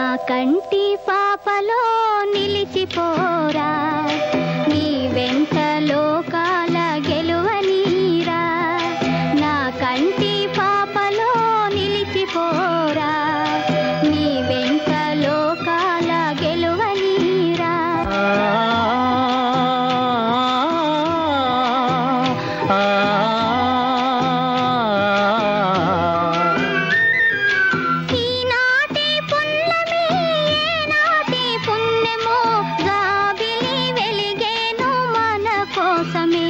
కంటి పాపలో నిలిచిపోరా నీ వెంట లోకాల గెలువనీరా నా కంటి పాపలో నిలిచిపోరా నీ వెంట లోకాల గెలువనీరా ఈనాటి పున్నమి ఏనాటి పుణ్యమో జాబిలి వెలిగేను మన కోసమే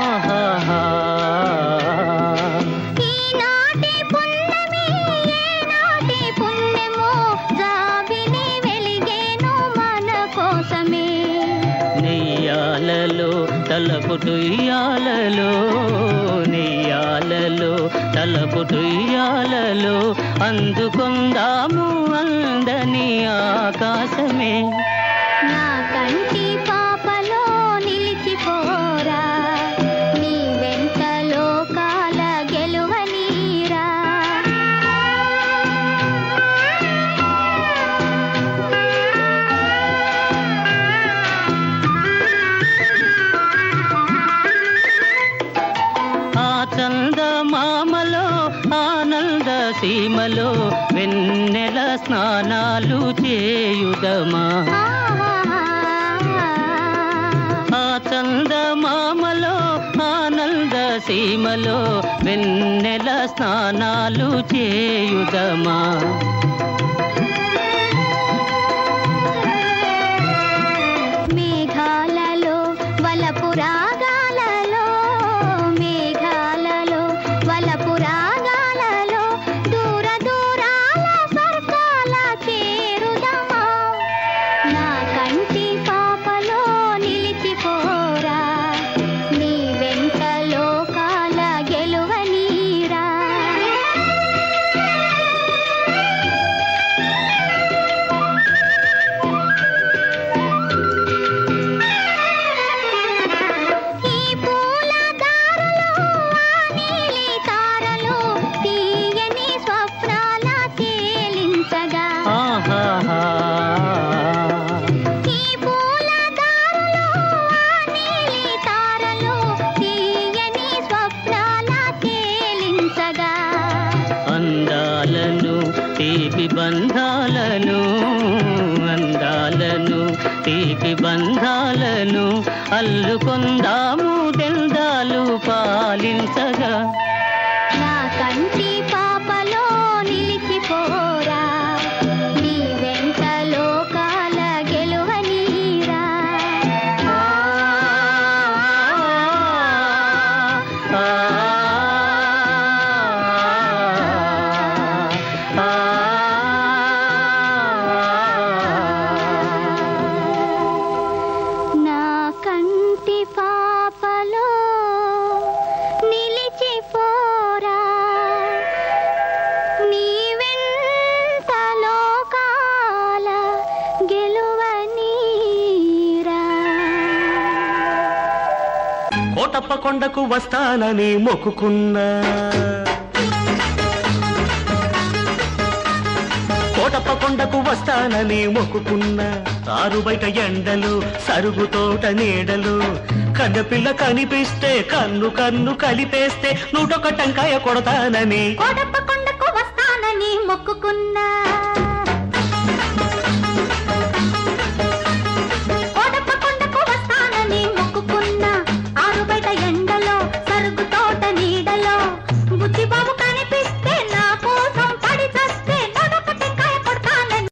ఈనాటి పున్నమి ఏనాటి పుణ్యమో జాబిలి వెలిగేను మన కోసమే నెయ్యాలలో తలపుటుయ్యాలలో నెయ్యాలలో తలపుటుయ్యాలలో అందుకుందాము అందని ఆకాశమే నా కంటి పాపలో నిలిచిపోరా నీ వెంట లోకాల గెలువనీరా ఆ చందమామలో ఆనంద సీమలో వెన్నెల స్నానాలు చేయుదమా ఆ చందమామలో ఆనంద సీమలో వెన్నెల స్నానాలు చేయుదమా మేఘాలలో వలపు రాగాలలో మేఘాలలో వలపు రాగాలలో దూర దూరాల స్వర్గాల చేరుదమా నా కంటి పాపలో నిలిచిపోరా నీ వెంట లోకాల గెలువనీరా ఈ పూల దారలో ఆ నీలి తారలో తీయని స్వప్నాల తేలించగా ఆహాహా ఈ పూల దారలో ఆ నీలి తారలో తీయని స్వప్నాల తేలించగా అందాలను తీపి బంధాలను అందాలను తీపి బంధాలను అల్లుకొందాము దెందాలు పాలించగా నా కంటి పాపలో నిలిచిపోరా నీ వెంట లోకాల గెలువనీరా నా కంటి పాపలో నిలిచిపోరా నీ వెంట లోకాల గెలువనీరా కోటప్ప కొండకు వస్తానని మొక్కుకున్నా కోటప్ప కొండకు వస్తానని మొక్కుకున్నా ఆరు బయట ఎండలు సరుగు తోట నీడలు కన్నపిల్ల కనిపిస్తే కన్ను కన్ను కలిపేస్తే నూటొక టంకాయ కొడతానని కోటప్ప కొండకు వస్తానని మొక్కుకున్నా కోటప్ప కొండకు వస్తానని మొక్కుకున్నా ఆరు బయట ఎండలో సరుగు తోట నీడలో బుద్ధి బాబు కనిపిస్తే నా కోసం పడి చస్తే నొడొకటి కాయ కొడతానని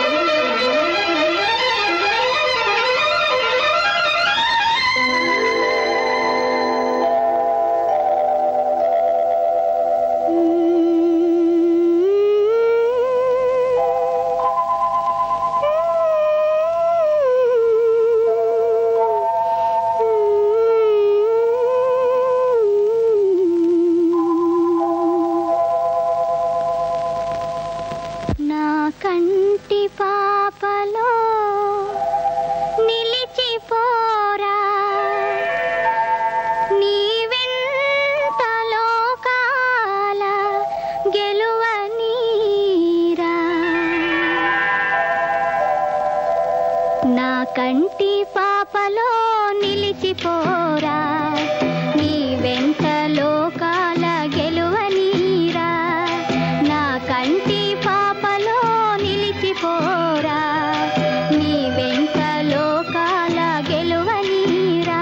నా కంటి పాపలో నిలిచిపోరా నీ వెంట లోకాల గెలువనీరా నా కంటి పాపలో నిలిచిపోరా నీ వెంట లోకాల గెలువనీరా నా కంటి పాపలో నిలిచిపోరా నీ వెంట లోకాల గెలువనీరా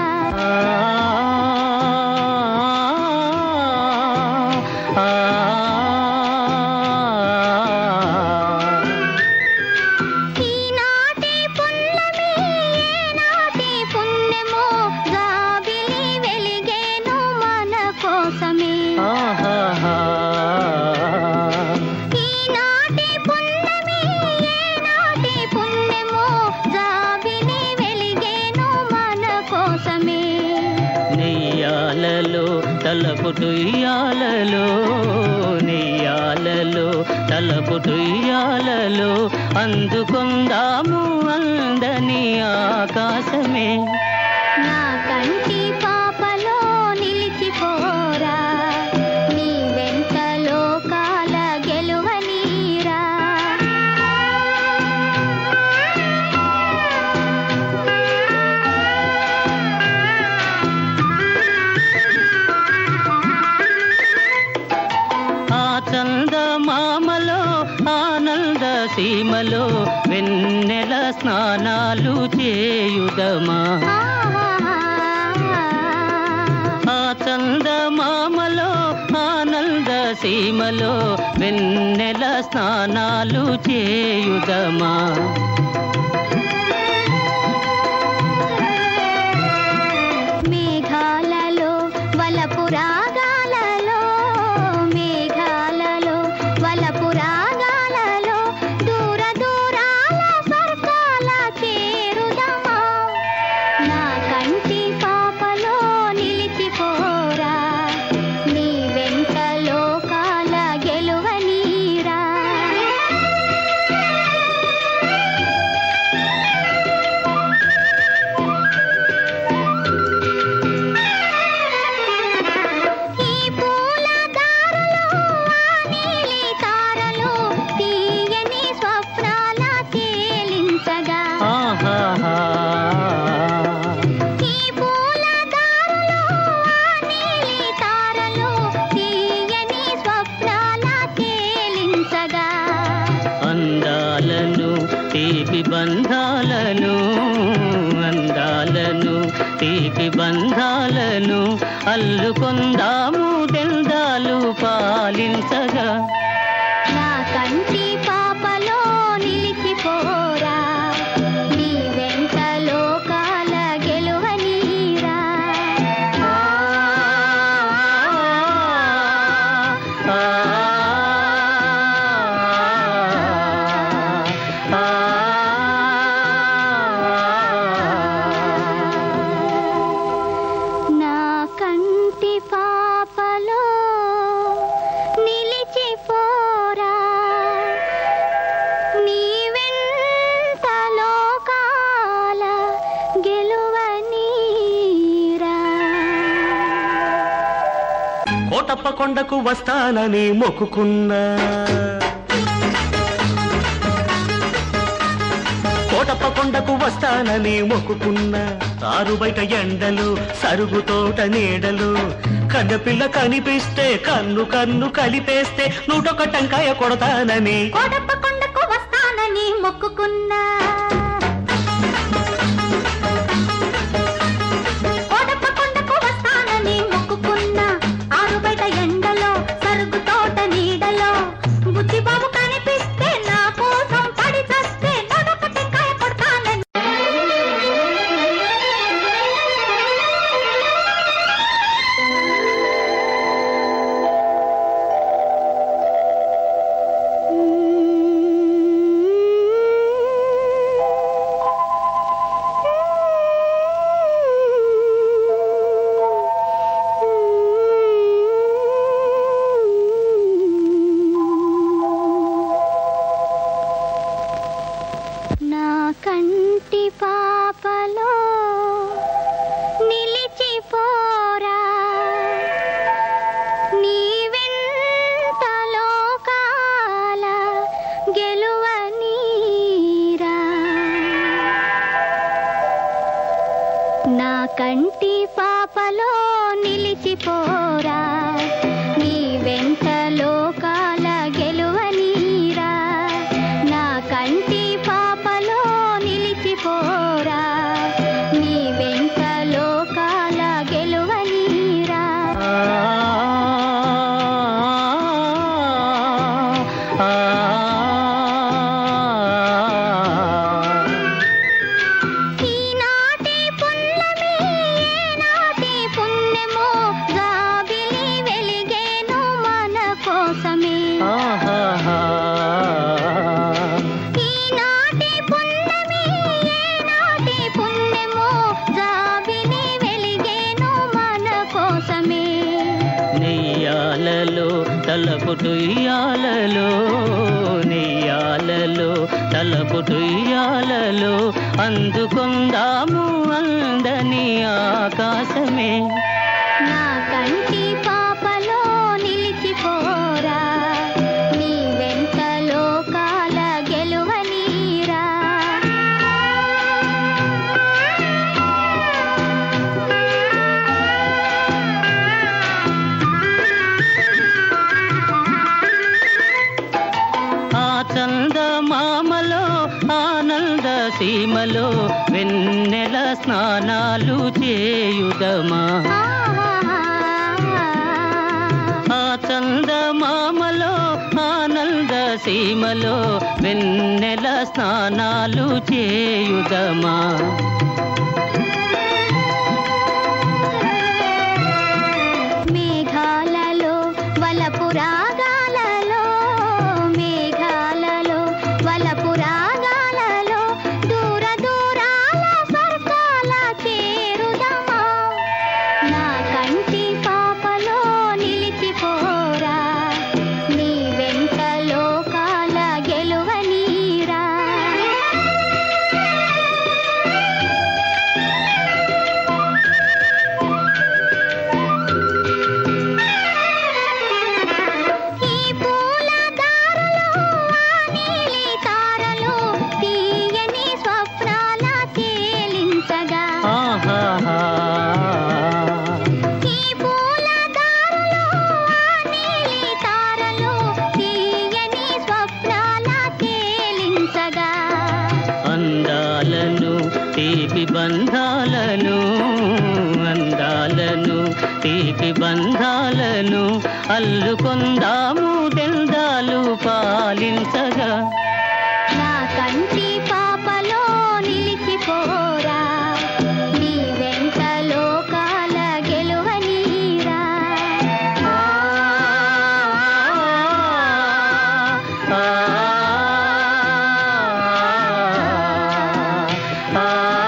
ఈనాటి పున్నమి ఏనాటి పుణ్యమో జాబిలి వెలిగేను మన కోసమే ఈనాటి పున్నమి ఏనాటి పుణ్యమో జాబిలి వెలిగేను మన కోసమే నెయ్యాలలో తలపుటుయ్యాలలో నెయ్యాలలో తలపుటుయ్యాలలో అందుకుందాము అందని ఆకాశమే నా కంటి పాపలో నిలిచిపోరా నీ వెంట లోకాల గెలువనీరా ఆ చందమామలో ఆనంద సీమలో వెన్నెల స్నానాలు చేయుదమా ఆ చందమామలో ఆనంద సీమలో వెన్నెల స్నానాలు చేయుదమా మేఘాలలో వలపు రాగాలలో మేఘాలలో వలపు రాగాలలో దూర దూరాల స్వర్గాల చేరుదమా నా కంటి పాపలో నిలిచిపోరా నీ వెంట లోకాల గెలువనీరా ఈ పూల దారులు ఆ నీలి తారలు తీయని స్వప్నాల తేలించగా ఆహాహా ఈ పూల దారులు ఆ నీలి తారలు తీయని స్వప్నాల తేలించగా అందాలను తీపి బంధాలను అందాలను తీపి బంధాలను అల్లుకొందాము దెల్దాలు పాలించగా నా కంటి పాపలో నిలిచిపోరా నీ వెంట లోకాల గెలువనీరా నా కంటి పాపలో నిలిచిపోరా నీ వెంట లోకాల గెలువనీరా కోటప్ప కొండకు వస్తానని మొక్కుకున్నా కోటప్ప కొండకు వస్తానని మొక్కుకున్నా ఆరు బయట ఎండలు సరుగు తోట నీడలు కన్నపిల్ల కనిపిస్తే కన్ను కన్ను కలిపేస్తే నూటొక టంకాయ కొడతానని కోటప్ప కొండకు వస్తానని మొక్కుకున్నా కోటప్ప కొండకు వస్తానని మొక్కుకున్నా ఆరు బయట ఎండలో సరుగు తోట నీడలో బుచ్చిబాబు కనిపిస్తే నా కోసం పడి చస్తే నడొకటి కాయ కొడతానని నా కంటి పాపలో నిలిచిపోరా నీ వెంట లోకాల గెలువనీరా కంటి పాపలో నిలిచిపోరా నీ వెంట లోకాల గెలువనీరా నా కంటి పాపలో నిలిచిపోరా నీ వెంట లోకాల గెలువనీరా ఆ, ఆ, ఈనాటి పున్నమి ఏనాటి పుణ్యమో జాబిలి వెలిగేను మన కోసమే ఆహాహా. ఈనాటి పున్నమి ఏనాటి పుణ్యమో జాబిలి వెలిగేను మన కోసమే నెయ్యాలలో తలపుటుయ్యాలలో నెయ్యాలలో తలపుటుయ్యాలలో అందుకుందాము అందని ఆకాశమే నా కంటి పాపలో నిలిచిపోరా నీ వెంట లోకాల గెలువనీరా ఆ చందమామలో ఆనంద సీమలో వెన్నెల స్నానాలు చేయుదమా ఆ చందమామలో ఆనంద సీమలో వెన్నెల స్నానాలు చేయుదమా మేఘాలలో వలపు రాగాలలో మేఘాలలో వలపు రాగాలలో దూర దూరాల స్వర్గాల చేరుదమా నా కంటి పాపలో నిలిచిపోరా నీ వెంట లోకాల గెలువనీరా ఈ పూల దారలో ఆ నీలి తారలో తీయని స్వప్నాల తేలించగా ఆహాహా ఈ పూల దారలో ఆ నీలి తారలో తీయని స్వప్నాల తేలించగా అందాలను తీపి బంధాలను అందాలను తీపి బంధాలను అల్లుకొందాము దెల్దాలు పాలించగా నా కంటి పాపలో నిలిచిపోరా నీ వెంట లోకాల గెలువనీరా ఆ, ఆ,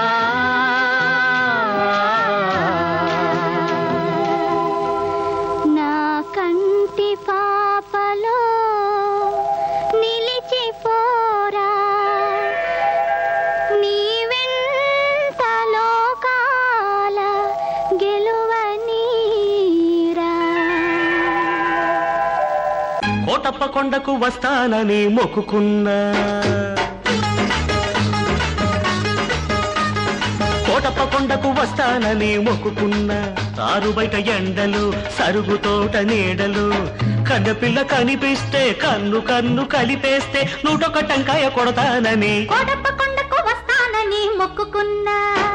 నా కంటి పాపలో నిలిచిపోరా నీ వెంట లోకాల గెలువనీరా కోటప్ప కొండకు వస్తానని మొక్కుకున్నా కోటప్ప కొండకు వస్తానని మొక్కుకున్నా ఆరు బయట ఎండలు సరుగు తోట నీడలు కన్నపిల్ల కనిపిస్తే కన్ను కన్ను కలిపేస్తే నూటొక టంకాయ కొడతానని కోటప్ప కొండకు వస్తానని మొక్కుకున్నా